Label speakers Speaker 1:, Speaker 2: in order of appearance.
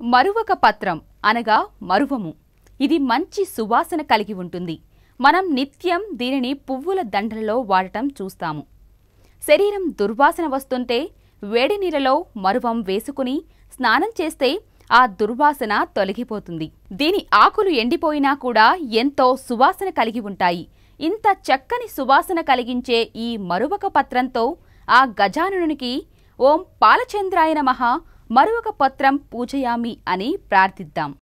Speaker 1: మరువక పత్రం అనగా మరువము ఇది మంచి సువాసన కలిగి ఉంటుంది మనం నిత్యం దీనిని పువ్వుల దండలలో వాడటం చూస్తాము శరీరం దుర్వాసన వస్తుంటే వేడి నీళ్ళలో మరువం వేసుకుని స్నానం చేస్తే ఆ దుర్వాసన తొలగిపోతుంది దీని ఆకులు ఎండిపోయినా కూడా ఎంతో సువాసన కలిగి ఉంటాయి ఇంత చక్కని సువాసన కలిగించే ఈ మరువక పత్రంతో ఆ గజానునికి ఓం పాలచంద్రాయ నమః మరువక పత్రం పూజయామి అని ప్రార్థిద్దాం